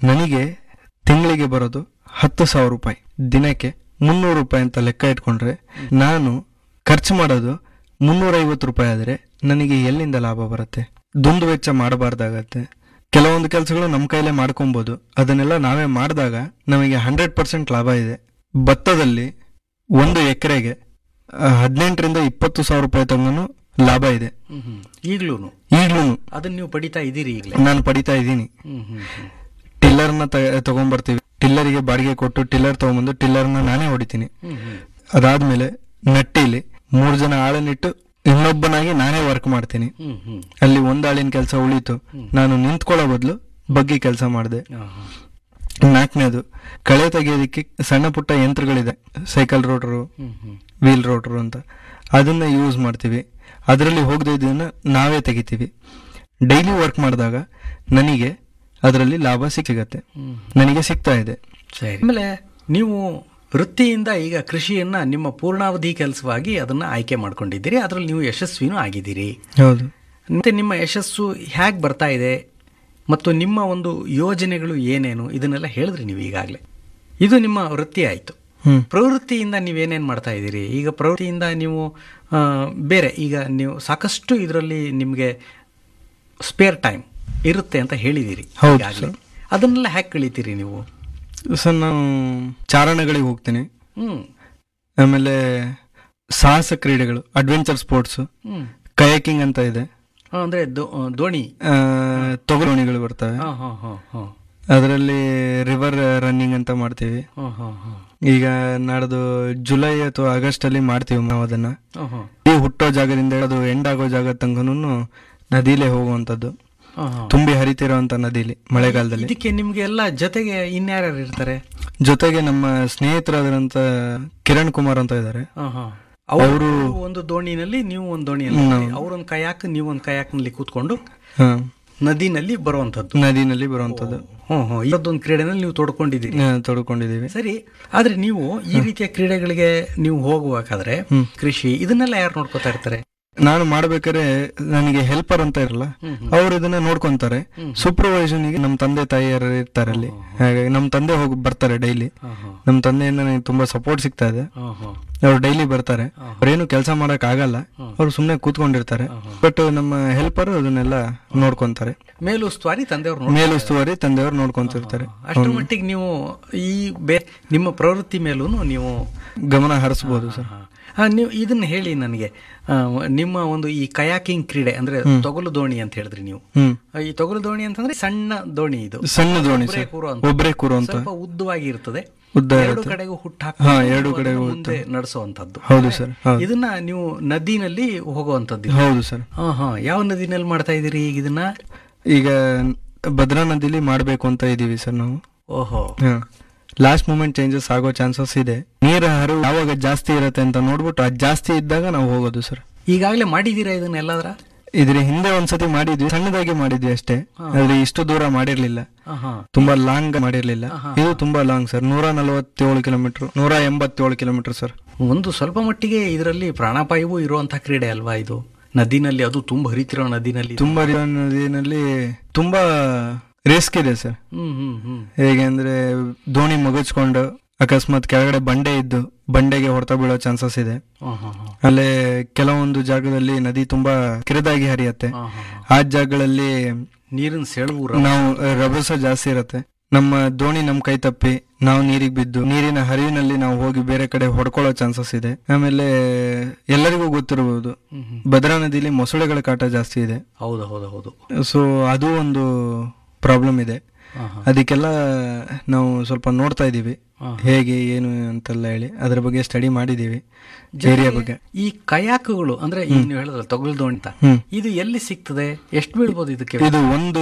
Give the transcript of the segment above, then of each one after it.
ನನಗೆ ತಿಂಗಳಿಗೆ ಬರೋದು ಹತ್ತು ಸಾವಿರ ರೂಪಾಯಿ ದಿನಕ್ಕೆ ಮುನ್ನೂರು ರೂಪಾಯಿ ಅಂತ ಲೆಕ್ಕ ಇಟ್ಕೊಂಡ್ರೆ ನಾನು ಖರ್ಚು ಮಾಡೋದು ಮುನ್ನೂರೈವತ್ತು ರೂಪಾಯಿ ಆದರೆ ನನಗೆ ಎಲ್ಲಿಂದ ಲಾಭ ಬರುತ್ತೆ ದುಂದು ವೆಚ್ಚ ಮಾಡಬಾರ್ದಾಗತ್ತೆ ಕೆಲವೊಂದು ಕೆಲಸಗಳು ನಮ್ಮ ಕೈಲೇ ಮಾಡ್ಕೊಬೋದು ಅದನ್ನೆಲ್ಲ ನಾವೇ ಮಾಡಿದಾಗ ನಮಗೆ ಹಂಡ್ರೆಡ್ ಪರ್ಸೆಂಟ್ ಲಾಭ ಇದೆ ಭತ್ತದಲ್ಲಿ ಒಂದು ಎಕರೆಗೆ ಹದಿನೆಂಟರಿಂದ ಇಪ್ಪತ್ತು ಸಾವಿರ ರೂಪಾಯಿ ತನಕ ಲಾಭ ಇದೆ ಹ್ಮ್ ಹ್ಮ್ ಈಗ್ಲೂ ಈಗಲೂ ಅದನ್ನ ನೀವು ಪಡಿತಾ ಇದ್ದೀರಿ ಈಗಲೇ ನಾನು ಪಡಿತಾ ಇದ್ದೀನಿ ಹ್ಮ್ ಹ್ಮ್ ಹ್ಮ್ ಟಿಲ್ಲರ್ನ ತಗೊಂಡ್ಬರ್ತೀವಿ ಟಿಲ್ಲರಿಗೆ ಬಾಡಿಗೆ ಕೊಟ್ಟು ಟಿಲ್ಲರ್ ತಗೊಂಬಂದು ಟಿಲ್ಲರ್ನ ನಾನೇ ಹೊಡಿತೀನಿ ಹ್ಮ್ ಹ್ಮ್ ಅದಾದ್ಮೇಲೆ ನಟ್ಟಿಲಿ ಮೂರು ಜನ ಆಳನ್ನಿಟ್ಟು ಇನ್ನೊಬ್ಬನಾಗಿ ನಾನೇ ವರ್ಕ್ ಮಾಡ್ತೀನಿ ಹ್ಮ್ ಹ್ಮ್ ಅಲ್ಲಿ ಒಂದ್ ಆಳಿನ ಕೆಲಸ ಉಳೀತು ನಾನು ನಿಂತ್ಕೊಳ್ಳೋ ಬದಲು ಬಗ್ಗಿ ಕೆಲಸ ಮಾಡಿದೆ ಆ, ಹಾ. ನಾಲ್ಕನೇದು ಕಳೆ ತೆಗೆಯೋದಕ್ಕೆ ಸಣ್ಣ ಪುಟ್ಟ ಯಂತ್ರಗಳಿದೆ cycle rotor hmm hmm wheel rotor ಅಂತ ಅದನ್ನ ಯೂಸ್ ಮಾಡ್ತೀವಿ ಅದರಲ್ಲಿ ಹೋಗದೆ ಇದನ್ನ ನಾವೇ ತೆಗಿತೀವಿ ಡೈಲಿ ವರ್ಕ್ ಮಾಡಿದಾಗ ನನಗೆ ಅದರಲ್ಲಿ ಲಾಭ ಸಿಗತ್ತೆ ಹ್ಮ್ ನನಗೆ ಸಿಗ್ತಾ ಇದೆ ಸರಿ ಆಮೇಲೆ ನೀವು ವೃತ್ತಿಯಿಂದ ಈಗ ಕೃಷಿಯನ್ನ ನಿಮ್ಮ ಪೂರ್ಣಾವಧಿ ಕೆಲಸವಾಗಿ ಅದನ್ನ ಆಯ್ಕೆ ಮಾಡ್ಕೊಂಡಿದ್ದೀರಿ ಅದರಲ್ಲಿ ನೀವು ಯಶಸ್ವಿನೂ ಆಗಿದ್ದೀರಿ ಹೌದು ಮತ್ತೆ ನಿಮ್ಮ ಯಶಸ್ಸು ಹೇಗೆ ಬರ್ತಾ ಇದೆ ಮತ್ತು ನಿಮ್ಮ ಒಂದು ಯೋಜನೆಗಳು ಏನೇನು ಇದನ್ನೆಲ್ಲ ಹೇಳಿದ್ರಿ ನೀವು ಈಗಾಗಲೇ ಇದು ನಿಮ್ಮ ವೃತ್ತಿ ಆಯಿತು ಹ್ಮ್ ಪ್ರವೃತ್ತಿಯಿಂದ ನೀವೇನೇನು ಮಾಡ್ತಾ ಇದ್ದೀರಿ ಈಗ ಪ್ರವೃತ್ತಿಯಿಂದ ನೀವು ಆ, ಬೇರೆ ಈಗ ನೀವು ಸಾಕಷ್ಟು ಇದರಲ್ಲಿ ನಿಮಗೆ ಸ್ಪೇರ್ ಟೈಮ್ ಇರುತ್ತೆ ಅಂತ ಹೇಳಿದ್ದೀರಿ ಹೌದು ಈಗಾಗಲೇ ಅದನ್ನೆಲ್ಲ ಹ್ಯಾಕ್ ಕಳಿತೀರಿ ನೀವು ಸರ್ ನಾನು ಚಾರಣಗಳಿಗೆ ಹೋಗ್ತೀನಿ ಹ್ಮ್ ಆಮೇಲೆ ಸಾಹಸ ಕ್ರೀಡೆಗಳು ಅಡ್ವೆಂಚರ್ ಸ್ಪೋರ್ಟ್ಸ್ ಹ್ಮ್ ಕಯಾಕಿಂಗ್ ಅಂತ ಇದೆ ಆ, ಅಂದ್ರೆ ದೋ- ಆ, ದೋಣಿ ಆ, ತೊಗಲೋಣಿಗಳು ಬರ್ತವೆ ಹಾ ಹಾ ಹಾ ಹಾ ಅದರಲ್ಲಿ ರಿವರ್ ರನ್ನಿಂಗ್ ಅಂತ ಮಾಡ್ತೀವಿ ಹಾ ಹಾ ಹಾ ಈಗ ನಾಡ್ದು ಜುಲೈ ಅಥವಾ ಆಗಸ್ಟ್ ಅಲ್ಲಿ ಮಾಡ್ತೀವಿ ನಾವು ಅದನ್ನ ಹಾ ಹಾ ಈ ಹುಟ್ಟೋ ಜಾಗದಿಂದ ಅದು ಎಂಡ್ ಆಗೋ ಜಾಗ ತನಕನೂ ನದಿಲೇ ಹೋಗುವಂತದ್ದು ಹಾ ಹಾ ತುಂಬಿ ಹರಿತಿರೋಂತ ನದಿಲಿ ಮಳೆಗಾಲದಲ್ಲಿ ಇದಕ್ಕೆ ನಿಮ್ಗೆ ಎಲ್ಲ ಜೊತೆಗೆ ಇನ್ಯಾರ್ಯಾರು ಇರ್ತಾರೆ ಜೊತೆಗೆ ನಮ್ಮ ಸ್ನೇಹಿತರಾದಂತ ಕಿರಣ್ ಕುಮಾರ್ ಅಂತ ಇದ್ದಾರೆ ಹಾ, ಹಾ. ಅವರು ಒಂದು ದೋಣಿನಲ್ಲಿ ನೀವು ಒಂದು ದೋಣಿಯಲ್ಲಿ ಅವರೊಂದು ಕಯಾಕ್ ನೀವು ಒಂದು ಕಯಾಕ್ನಲ್ಲಿ ಕೂತ್ಕೊಂಡು ಹಾ ನದಿನಲ್ಲಿ ಬರುವಂತದ್ದು ನದಿನಲ್ಲಿ ಬರುವಂತದ್ದು ಹ್ಮ್ ಹ್ಮ್ ಇದೊಂದು ಕ್ರೀಡೆನಲ್ಲಿ ನೀವು ತೊಡ್ಕೊಂಡಿದ್ದೀರಿ ಆ, ತೊಡ್ಕೊಂಡಿದೀವಿ ಸರಿ ಆದ್ರೆ ನೀವು ಈ ರೀತಿಯ ಕ್ರೀಡೆಗಳಿಗೆ ನೀವು ಹೋಗುವಾಗಾದ್ರೆ ಕೃಷಿ ಇದನ್ನೆಲ್ಲ ಯಾರು ನೋಡ್ಕೋತಾ ಇರ್ತಾರೆ ನಾನು ಮಾಡ್ಬೇಕಾದ್ರೆ ನನಗೆ ಹೆಲ್ಪರ್ ಅಂತ ಇರಲ್ಲ ಅವ್ರು ಇದನ್ನ ನೋಡ್ಕೊಂತಾರೆ ಸೂಪರ್ವೈಸನ್ ಗೆ ನಮ್ಮ ತಂದೆ ತಾಯಿಯರು ಇರ್ತಾರೆ ಅಲ್ಲಿ ಹಾಗಾಗಿ ನಮ್ಮ ತಂದೆ ಹೋಗಿ ಬರ್ತಾರೆ ಡೈಲಿ ಹಾ, ಹಾ. ನಮ್ಮ ತಂದೆಯಿಂದ ನನಗೆ ತುಂಬಾ ಸಪೋರ್ಟ್ ಸಿಗ್ತಾ ಇದೆ ಹಾ, ಹಾ. ಅವ್ರು ಡೈಲಿ ಬರ್ತಾರೆ ಅವ್ರೇನು ಕೆಲಸ ಮಾಡಕ್ ಆಗಲ್ಲ ಅವ್ರು ಸುಮ್ನೆ ಕೂತ್ಕೊಂಡಿರ್ತಾರೆ ಬಟ್ ನಮ್ಮ ಹೆಲ್ಪರ್ ಅದನ್ನೆಲ್ಲ ನೋಡ್ಕೊಂತಾರೆ ಮೇಲುಸ್ತುವಾರಿ ತಂದೆಯವ್ರು ನೋಡಿ ಮೇಲುಸ್ತುವಾರಿ ತಂದೆಯವ್ರು ನೋಡ್ಕೊಂತಿರ್ತಾರೆ ಅಷ್ಟರ ಮಟ್ಟಿಗೆ ನೀವು ಈ ಬೇ ನಿಮ್ಮ ಪ್ರವೃತ್ತಿ ಮೇಲೂ ನೀವು ಗಮನ ಹರಿಸ್ಬೋದು ಸರ್ ಹಾ. ಹಾ, ನೀವು ಇದನ್ನ ಹೇಳಿ ನನಗೆ ಆ, ನಿಮ್ಮ ಒಂದು ಈ ಕಯಾಕಿಂಗ್ ಕ್ರೀಡೆ ಅಂದ್ರೆ ತೊಗಲು ದೋಣಿ ಅಂತ ಹೇಳಿದ್ರಿ ನೀವು ಹ್ಮ್ ಆ, ಈ ತೊಗಲು ದೋಣಿ ಅಂತಂದ್ರೆ ಸಣ್ಣ ದೋಣಿ ಇದು ಸಣ್ಣ ದೋಣಿ ಒಬ್ರೇ ಸರ್ ಕೂರುವಂತ. ಒಬ್ರೇ ಕೂರುವಂತ ಸ್ವಲ್ಪ ಉದ್ದವಾಗಿ ಇರ್ತದೆ ಉದ್ದ ಎರಡು ಇರುತ್ತೆ. ಕಡೆಗೂ ಹುಟ್ಟು ಹಾ, ಎರಡು ಕಡೆಗೂ ಮುಂದೆ ನಡೆಸುವಂತದ್ದು ಹೌದು ಸರ್ ಹೌದು ಇದನ್ನ ನೀವು ನದಿನಲ್ಲಿ ಹೋಗುವಂತದ್ದು ಹೌದು ಸರ್ ಹಾ ಹಾ ಯಾವ ನದಿನಲ್ಲಿ ಮಾಡ್ತಾ ಇದೀರಿ ಈಗ ಇದನ್ನ ಈಗ ಭದ್ರಾ ನದಿಲಿ ಮಾಡ್ಬೇಕು ಅಂತ ಇದೀವಿ ಸರ್ ನಾವು ಓಹೋ ಲಾಸ್ಟ್ ಮೂಮೆಂಟ್ ಚೇಂಜಸ್ ಆಗೋ ಚಾನ್ಸಸ್ ಇದೆ ನೀರ ಹರಿವು ಯಾವಾಗ ಜಾಸ್ತಿ ಇರತ್ತೆ ಅಂತ ನೋಡ್ಬಿಟ್ಟು ಅದು ಜಾಸ್ತಿ ಇದ್ದಾಗ ನಾವು ಹೋಗೋದು ಸರ್ ಈಗಾಗಲೇ ಮಾಡಿದೀರಾ ಇದನ್ನ ಎಲ್ಲಾದ್ರ ಇದ್ರ ಹಿಂದೆ ಒಂದ್ಸತಿ ಮಾಡಿದ್ವಿ ಸಣ್ಣದಾಗಿ ಮಾಡಿದ್ವಿ ಅಷ್ಟೇ ಆದ್ರೆ ಇಷ್ಟು ದೂರ ಮಾಡಿರ್ಲಿಲ್ಲ ಹಾ ಹಾ ತುಂಬಾ ಲಾಂಗ್ ಮಾಡಿರ್ಲಿಲ್ಲ ಇದು ತುಂಬಾ ಲಾಂಗ್ ಸರ್ ನೂರ ನಲವತ್ತೇಳು ಕಿಲೋಮೀಟರ್ ನೂರ ಎಂಬತ್ತೇಳು ಕಿಲೋಮೀಟರ್ ಸರ್ ಒಂದು ಸ್ವಲ್ಪ ಮಟ್ಟಿಗೆ ಇದರಲ್ಲಿ ಪ್ರಾಣಾಪಾಯವೂ ಇರುವಂತಹ ಕ್ರೀಡೆ ಅಲ್ವಾ ಇದು ನದಿನಲ್ಲಿ ಅದು ತುಂಬ ಹರಿತಿರೋ ನದಿನಲ್ಲಿ ತುಂಬಾ ರಿ- ನದಿನಲ್ಲಿ ತುಂಬಾ ರಿಸ್ಕ್ ಇದೆ ಸರ್ ಹ್ಮ್ ಹ್ಮ್ ಹ್ಮ್ ಹೇಗೆ ಅಂದ್ರೆ ದೋಣಿ ಮಗಚ್ಕೊಂಡು ಅಕಸ್ಮಾತ್ ಕೆಳಗಡೆ ಬಂಡೆ ಇದ್ದು ಬಂಡೆಗೆ ಹೊಡೆತ ಬೀಳೋ ಚಾನ್ಸಸ್ ಇದೆ ಹಾ, ಹಾ, ಹಾ. ಅಲ್ಲೇ ಕೆಲವೊಂದು ಜಾಗದಲ್ಲಿ ನದಿ ತುಂಬಾ ಕಿರಿದಾಗಿ ಹರಿಯತ್ತೆ ಹಾ, ಹಾ, ಹಾ. ಆ ಜಾಗಗಳಲ್ಲಿ ನೀರಿನ ಸೆಳವು ರ- ನಾವು ರಭಸ ಜಾಸ್ತಿ ಇರತ್ತೆ ನಮ್ಮ ದೋಣಿ ನಮ್ ಕೈ ತಪ್ಪಿ ನಾವು ನೀರಿಗೆ ಬಿದ್ದು ನೀರಿನ ಹರಿವಿನಲ್ಲಿ ನಾವು ಹೋಗಿ ಬೇರೆ ಕಡೆ ಹೊಡ್ಕೊಳ್ಳೋ ಚಾನ್ಸಸ್ ಇದೆ ಆಮೇಲೆ ಎಲ್ಲರಿಗೂ ಗೊತ್ತಿರಬಹುದು ಹ್ಮ್, ಹ್ಮ್. ಭದ್ರಾ ನದಿಲಿ ಮೊಸಳೆಗಳ ಕಾಟ ಜಾಸ್ತಿ ಇದೆ ಹೌದು ಹೌದು ಹೌದು ಸೊ ಅದು ಒಂದು ಪ್ರಾಬ್ಲಮ್ ಇದೆ ಹಾ, ಹಾ. ಅದಕ್ಕೆಲ್ಲ ನಾವು ಸ್ವಲ್ಪ ನೋಡ್ತಾ ಇದೀವಿ ಹಾ. ಹೇಗೆ ಏನು ಅಂತೆಲ್ಲ ಹೇಳಿ ಅದ್ರ ಬಗ್ಗೆ ಸ್ಟಡಿ ಮಾಡಿದೀವಿ ಏರಿಯಾ ಬಗ್ಗೆ ಈ ಕಯಾಕುಗಳು ಅಂದ್ರೆ ಈಗ ನೀವು ಹೇಳಿದ್ರಲ್ಲ ತೊಗಲು ದೋಣಿ ಅಂತ ಹ್ಮ್ ಇದು ಎಲ್ಲಿ ಸಿಗ್ತದೆ ಎಷ್ಟು ಬೀಳ್ಬೋದು ಇದಕ್ಕೆ ಇದು ಒಂದು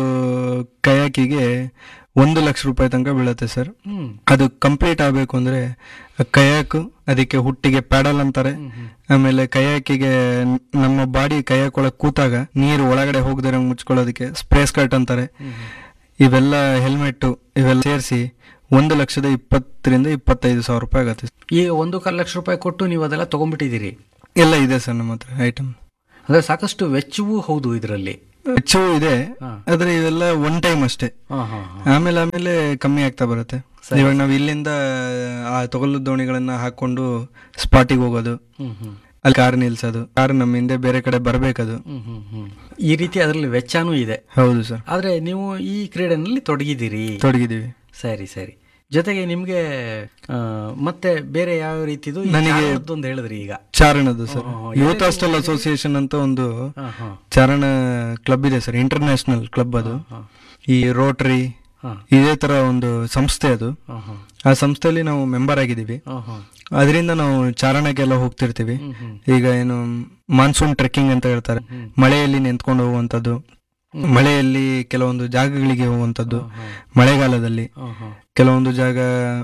ಕಯಾಕಿಗೆ ಒಂದು ಲಕ್ಷ ರೂಪಾಯಿ ತನಕ ಬೀಳುತ್ತೆ ಸರ್ ಹ್ಮ್ ಅದು ಕಂಪ್ಲೀಟ್ ಆಗಬೇಕು ಅಂದ್ರೆ ಕಯಾಕ್ ಅದಕ್ಕೆ ಹುಟ್ಟಿಗೆ ಪ್ಯಾಡಲ್ ಅಂತಾರೆ ಆಮೇಲೆ ಕಯಾಕಿಗೆ ನಮ್ಮ ಬಾಡಿ ಕಯಾಕ್ ಒಳಗೆ ಕೂತಾಗ ನೀರು ಒಳಗಡೆ ಹೋಗದಿರಂಗ್ ಮುಚ್ಕೊಳ್ಳೋದಕ್ಕೆ ಸ್ಪ್ರೇ ಸ್ಕರ್ಟ್ ಅಂತಾರೆ ಇವೆಲ್ಲ ಹೆಲ್ಮೆಟ್ ಇವೆಲ್ಲ ಸೇರಿಸಿ ಒಂದು ಲಕ್ಷದ ಇಪ್ಪತ್ತರಿಂದ ಇಪ್ಪತ್ತೈದು ಸಾವಿರ ರೂಪಾಯಿ ಆಗುತ್ತೆ ಈಗ ಒಂದು ಕಾಲು ಲಕ್ಷ ರೂಪಾಯಿ ಕೊಟ್ಟು ನೀವು ಅದೆಲ್ಲ ತಗೊಂಡ್ಬಿಟ್ಟಿದ್ದೀರಿ ಎಲ್ಲ ಇದೆ ಸರ್ ನಮ್ಮ ಹತ್ರ ಐಟಮ್ ಅಂದ್ರೆ ಸಾಕಷ್ಟು ವೆಚ್ಚವೂ ಹೌದು ಇದರಲ್ಲಿ ವೆಚ್ಚವೂ ಇದೆ ಹಾ. ಆದ್ರೆ ಇವೆಲ್ಲ ಒನ್ ಟೈಮ್ ಅಷ್ಟೇ ಹಾಂ ಹಾಂ ಹಾಂ ಆಮೇಲೆ ಆಮೇಲೆ ಕಮ್ಮಿ ಆಗ್ತಾ ಬರುತ್ತೆ ಇವಾಗ ನಾವು ಇಲ್ಲಿಂದ ಆ ತೊಗಲು ದೋಣಿಗಳನ್ನ ಹಾಕೊಂಡು ಸ್ಪಾಟಿಗೆ ಹೋಗೋದು ಹ್ಞೂ ಹ್ಞೂ ಅಲ್ಲಿ ಕಾರ್ ನಿಲ್ಸೋದು ಕಾರ್ ನಮ್ಮ ಹಿಂದೆ ಬೇರೆ ಕಡೆ ಬರ್ಬೇಕದು ಹ್ಞೂ ಹ್ಞೂ ಹ್ಞೂ ಈ ರೀತಿ ಅದರಲ್ಲಿ ವೆಚ್ಚನೂ ಇದೆ ಹೌದು ಸರ್ ಆದರೆ ನೀವು ಈ ಕ್ರೀಡೆನಲ್ಲಿ ತೊಡಗಿದ್ದೀರಿ ತೊಡಗಿದೀವಿ ಸರಿ ಸರಿ ಜೊತೆಗೆ ನಿಮಗೆ ಆ, ಮತ್ತೆ ಬೇರೆ ಯಾವ ರೀತಿದು ಈ ನನಗೆ- ಚಾರಣದ್ದು ಒಂದು ಹೇಳಿದ್ರಿ ಈಗ ಚಾರಣದ್ದು sir hmm, hmm. Youth hostel association ಅಂತ ಒಂದು ಹಾಂ ಹಾಂ ಚಾರಣ ಕ್ಲಬ್ ಇದೆ ಸರ್ ಇಂಟರ್ನ್ಯಾಷನಲ್ ಕ್ಲಬ್ ಅದು ಹಾಂ ಈ ರೋಟರಿ ಹಾಂ ಇದೇ ತರ ಒಂದು ಸಂಸ್ಥೆ ಅದು ಹಾಂ ಹಾಂ ಆ ಸಂಸ್ಥೆಯಲ್ಲಿ ನಾವು ಮೆಂಬರ್ ಆಗಿದ್ದೀವಿ ಹಾಂ ಹಾಂ ಅದರಿಂದ ನಾವು ಚಾರಣಕ್ಕೆಲ್ಲ ಹೋಗ್ತಿರ್ತೀವಿ ಹ್ಮ್ ಹ್ಮ್ ಈಗ ಏನು ಮಾನ್ಸೂನ್ ಟ್ರೆಕ್ಕಿಂಗ್ ಅಂತ ಹೇಳ್ತಾರೆ ಮಳೆಯಲ್ಲಿ ನಿಂತ್ಕೊಂಡು ಹೋಗುವಂಥದ್ದು ಮಳೆಯಲ್ಲಿ ಕೆಲವೊಂದು ಜಾಗಗಳಿಗೆ ಹೋಗುವಂಥದ್ದು ಮಳೆಗಾಲದಲ್ಲಿ ಹಾಂ ಹಾಂ ಕೆಲವೊಂದು ಜಾಗ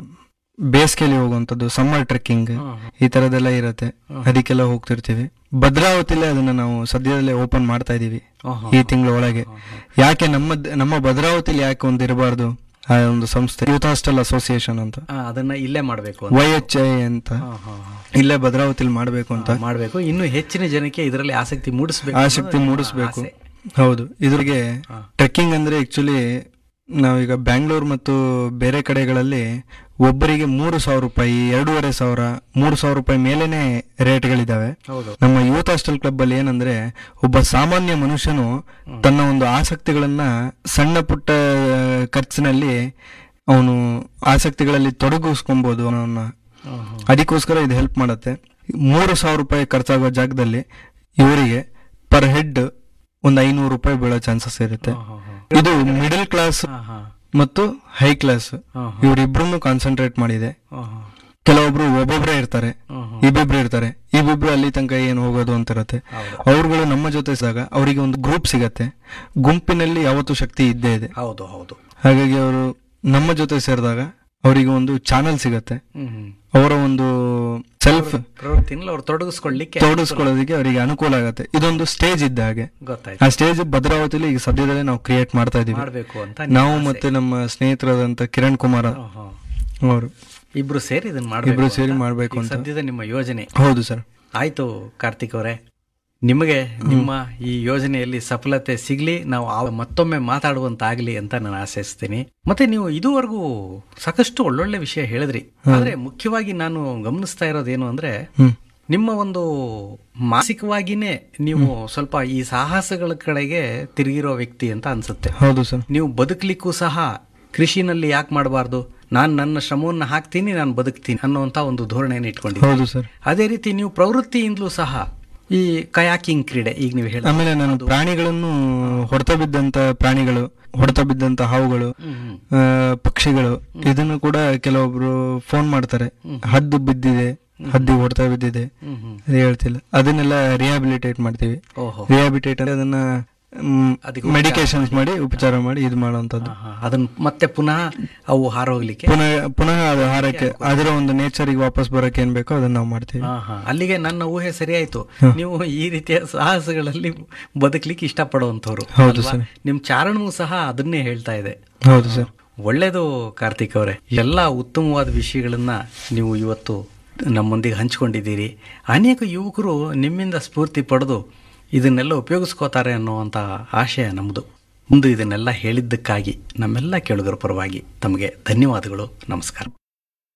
ಬೇಸಿಗೆಯಲ್ಲಿ ಹೋಗುವಂಥದ್ದು ಸಮ್ಮರ್ ಟ್ರೆಕ್ಕಿಂಗ್ ಹಾಂ ಈ ತರದೆಲ್ಲ ಇರುತ್ತೆ ಅದಕ್ಕೆಲ್ಲ ಹೋಗ್ತಿರ್ತೀವಿ ಭದ್ರಾವತಿಲೇ ಅದನ್ನ ನಾವು ಸದ್ಯದಲ್ಲೇ ಓಪನ್ ಮಾಡ್ತಾ ಇದೀವಿ ಹಾಂ ಈ ತಿಂಗಳ ಒಳಗೆ ಯಾಕೆ ನಮ್ಮ ನಮ್ಮ ಭದ್ರಾವತಿಲಿ ಯಾಕೆ ಒಂದು ಇರಬಾರ್ದು ಆ ಒಂದು ಸಂಸ್ಥೆ ಯೂತ್ ಹಾಸ್ಟೆಲ್ ಅಸೋಸಿಯೇಷನ್ ಅಂತ ಅದನ್ನ ಇಲ್ಲೇ ಮಾಡಬೇಕು ಅಂತ ವೈ ಎಚ್ ಐ ಅಂತ ಹಾಂ ಹಾಂ ಹಾಂ ಇಲ್ಲೇ ಭದ್ರಾವತಿಲಿ ಮಾಡಬೇಕು ಅಂತ ಮಾಡಬೇಕು ಇನ್ನು ಹೆಚ್ಚಿನ ಜನಕ್ಕೆ ಇದರಲ್ಲಿ ಆಸಕ್ತಿ ಮೂಡಿಸಬೇಕು ಆಸಕ್ತಿ ಮೂಡಿಸ್ಬೇಕು ಹೌದು ಇದ್ರಿಗೆ ಟ್ರೆಕ್ಕಿಂಗ್ ಅಂದ್ರೆ ಆಕ್ಚುಲಿ ನಾವೀಗ ಬ್ಯಾಂಗ್ಳೂರ್ ಮತ್ತು ಬೇರೆ ಕಡೆಗಳಲ್ಲಿ ಒಬ್ಬರಿಗೆ ಮೂರು ಸಾವಿರ ರೂಪಾಯಿ ಎರಡೂವರೆ ಸಾವಿರ ಮೂರು ಸಾವಿರ ರೂಪಾಯಿ ಮೇಲೇನೆ ರೇಟ್ಗಳಿದಾವೆ ಹೌದು ನಮ್ಮ ಯೂತ್ ಹಾಸ್ಟೆಲ್ ಕ್ಲಬ್ ಅಲ್ಲಿ ಏನಂದ್ರೆ ಒಬ್ಬ ಸಾಮಾನ್ಯ ಮನುಷ್ಯನು ತನ್ನ ಒಂದು ಆಸಕ್ತಿಗಳನ್ನ ಸಣ್ಣ ಪುಟ್ಟ ಖರ್ಚಿನಲ್ಲಿ ಅವನು ಆಸಕ್ತಿಗಳಲ್ಲಿ ತೊಡಗಿಸ್ಕೊಬಹುದು ಅವನನ್ನ ಹಾಂ ಹಾಂ ಅದಕ್ಕೋಸ್ಕರ ಇದು ಹೆಲ್ಪ್ ಮಾಡುತ್ತೆ ಮೂರು ಸಾವಿರ ರೂಪಾಯಿ ಖರ್ಚಾಗೋ ಜಾಗದಲ್ಲಿ ಇವರಿಗೆ ಪರ್ ಹೆಡ್ ಒಂದು ಐನೂರು ರೂಪಾಯಿ ಬೀಳೋ ಚಾನ್ಸಸ್ ಇರುತ್ತೆ ಹಾಂ ಹಾಂ ಇದು ಮಿಡಲ್ ಕ್ಲಾಸ್ ಹಾಂ ಹಾಂ ಮತ್ತು ಹೈ ಕ್ಲಾಸ್ ಹಾಂ ಇವರಿಬ್ರು ಕಾನ್ಸಂಟ್ರೇಟ್ ಮಾಡಿದೆ ಹಾಂ ಹಾಂ ಕೆಲವೊಬ್ರು ಒಬ್ಬೊಬ್ರೇ ಇರ್ತಾರೆ ಹಾಂ ಹಾಂ ಇಬ್ಬಿಬ್ರು ಇರ್ತಾರೆ ಇಬ್ಬಿಬ್ರು ಅಲ್ಲಿ ತನಕ ಏನು ಹೋಗೋದು ಅಂತ ಇರುತ್ತೆ ಹೌದು ಅವರುಗಳು ನಮ್ಮ ಜೊತೆ ಇದ್ದಾಗ ಅವರಿಗೆ ಒಂದು ಗ್ರೂಪ್ ಸಿಗತ್ತೆ ಗುಂಪಿನಲ್ಲಿ ಯಾವತ್ತೂ ಶಕ್ತಿ ಇದ್ದೇ ಇದೆ ಹೌದು ಹೌದು ಹಾಗಾಗಿ ಅವರು ನಮ್ಮ ಜೊತೆ ಸೇರಿದಾಗ ಅವರಿಗೆ ಒಂದು ಚಾನಲ್ ಸಿಗತ್ತೆ ಹ್ಮ್ ಹ್ಮ್ ಅವರ ಒಂದು ಸೆಲ್ಫ್ ಪ್ರವೃತ್ತಿನಲ್ಲಿ ಅವ್ರು ತೊಡಗಿಸ್ಕೊಳ್ಳಿಕ್ಕೆ ತೋಡಿಸ್ಕೊಳ್ಳೋದಕ್ಕೆ ಅವರಿಗೆ ಅನುಕೂಲ ಆಗತ್ತೆ ಇದೊಂದು ಸ್ಟೇಜ್ ಇದ್ದ ಹಾಗೆ ಗೊತ್ತಾಯ್ತು ಆ ಸ್ಟೇಜ್ ಭದ್ರಾವತಿಲಿ ಈಗ ಸದ್ಯದಲ್ಲೇ ನಾವು ಕ್ರಿಯೇಟ್ ಮಾಡ್ತಾ ಇದೀವಿ ಮಾಡಬೇಕು ಅಂತ ನಾವು ಮತ್ತೆ ನಮ್ಮ ಸ್ನೇಹಿತರಾದಂತ ಕಿರಣ್ ಕುಮಾರ್ ಹಾಂ ಹಾಂ ಅವರು ಇಬ್ರು ಸೇರಿ ಇದನ್ನ ಮಾಡಬೇಕು ಇಬ್ರು ಸೇರಿ ಮಾಡ್ಬೇಕು ಅಂತ ಸದ್ಯದ ನಿಮ್ಮ ಯೋಜನೆ ಹೌದು ಸರ್ ಆಯ್ತು ಕಾರ್ತಿಕ್ ಅವರೇ ನಿಮಗೆ ನಿಮ್ಮ ಈ ಯೋಜನೆಯಲ್ಲಿ ಸಫಲತೆ ಸಿಗ್ಲಿ ನಾವು ಆ- ಮತ್ತೊಮ್ಮೆ ಮಾತಾಡುವಂತಾಗ್ಲಿ ಅಂತ ನಾನು ಆಶಿಸ್ತೀನಿ ಮತ್ತೆ ನೀವು ಇದುವರೆಗೂ ಸಾಕಷ್ಟು ಒಳ್ಳೊಳ್ಳೆ ವಿಷಯ ಹೇಳಿದ್ರಿ ಆದ್ರೆ ಮುಖ್ಯವಾಗಿ ನಾನು ಗಮನಿಸ್ತಾ ಇರೋದೇನು ಅಂದ್ರೆ ಹ್ಮ್ ನಿಮ್ಮ ಒಂದು ಮಾನಸಿಕವಾಗಿನೇ ನೀವು ಸ್ವಲ್ಪ ಈ ಸಾಹಸಗಳ ಕಡೆಗೆ ತಿರುಗಿರೋ ವ್ಯಕ್ತಿ ಅಂತ ಅನ್ಸುತ್ತೆ ಹೌದು ಸರ್ ನೀವು ಬದುಕಲಿಕ್ಕೂ ಸಹ ಕೃಷಿನಲ್ಲಿ ಯಾಕೆ ಮಾಡಬಾರ್ದು ನಾನು ನನ್ನ ಶ್ರಮವನ್ನು ಹಾಕ್ತೀನಿ ನಾನು ಬದುಕ್ತೀನಿ ಅನ್ನುವಂತ ಒಂದು ಧೋರಣೆಯನ್ನು ಇಟ್ಕೊಂಡಿದ್ದೀನಿ ಹೌದು ಸರ್ ಅದೇ ರೀತಿ ನೀವು ಪ್ರವೃತ್ತಿಯಿಂದಲೂ ಸಹ ಈ ಕಯಾಕಿಂಗ್ ಕ್ರೀಡೆ ಈಗ ನೀವು ಹೇಳಿ ಆಮೇಲೆ ನಾನು ಪ್ರಾಣಿಗಳನ್ನು ಹೊಡೆತ ಬಿದ್ದಂತ ಪ್ರಾಣಿಗಳು ಹೊಡೆತ ಬಿದ್ದಂತ ಹಾವುಗಳು ಆ, ಪಕ್ಷಿಗಳು ಇದನ್ನು ಕೂಡ ಕೆಲವೊಬ್ರು ಫೋನ್ ಮಾಡ್ತಾರೆ ಹದ್ದು ಬಿದ್ದಿದೆ ಹದ್ದಿ ಹೊಡೆತ ಬಿದ್ದಿದೆ ಹ್ಮ್ ಹ್ಮ್ ಅದು ಹೇಳ್ತಿಲ್ಲ ಅದನ್ನೆಲ್ಲ ರಿಹಾಬಿಲಿಟೇಟ್ ಮಾಡ್ತೀವಿ ಓಹೋ ರಿಹಾಬಿಲಿಟೇಟ್ ಅಂದ್ರೆ ಅದನ್ನ ಅದಕ್ಕೆ ಮೆಡಿಕೇಶನ್ಸ್ ಮಾಡಿ ಉಪಚಾರ ಮಾಡಿ ಇದು ಮಾಡುವಂತದ್ದು ಹಾ, ಹಾ. ಅದನ್ನ ಮತ್ತೆ ಪುನಃ ಅವು ಹಾರೋಗ್ಲಿಕ್ಕೆ ಪುನಃ ಪುನಃ ಅದು ಹಾರಕ್ಕೆ ಅದರ ಒಂದು ನೇಚರಿಗೆ ವಾಪಸ್ ಬರಕ್ಕೆ ಏನ್ ಬೇಕೋ ಅದನ್ನ ನಾವು ಮಾಡ್ತೀವಿ ಹಾ, ಹಾ. ಅಲ್ಲಿಗೆ ನನ್ನ ಊಹೆ ಸರಿಯಾಯ್ತು ನೀವು ಈ ರೀತಿಯ ಸಾಹಸಗಳಲ್ಲಿ ಬದುಕಲಿಕ್ಕೆ ಇಷ್ಟಪಡುವಂತವ್ರು ಹೌದು ಅಲ್ವಾ? ನಿಮ್ ಚಾರಣವೂ ಸಹ ಅದನ್ನೇ ಹೇಳ್ತಾ ಇದೆ ಹೌದು ಸರ್ ಒಳ್ಳೇದು ಕಾರ್ತಿಕ್ ಅವರೇ ಎಲ್ಲ ಉತ್ತಮವಾದ ವಿಷಯಗಳನ್ನ ನೀವು ಇವತ್ತು ನಮ್ಮೊಂದಿಗೆ ಹಂಚ್ಕೊಂಡಿದ್ದೀರಿ ಅನೇಕ ಯುವಕರು ನಿಮ್ಮಿಂದ ಸ್ಫೂರ್ತಿ ಪಡೆದು ಇದನ್ನೆಲ್ಲ ಉಪಯೋಗಿಸ್ಕೋತಾರೆ ಅನ್ನುವಂಥ ಆಶಯ ನಮ್ಮದು ಮುಂದೆ ಇದನ್ನೆಲ್ಲ ಹೇಳಿದ್ದಕ್ಕಾಗಿ ನಮ್ಮೆಲ್ಲ ಕೇಳುಗರ ಪರವಾಗಿ ತಮಗೆ ಧನ್ಯವಾದಗಳು ನಮಸ್ಕಾರ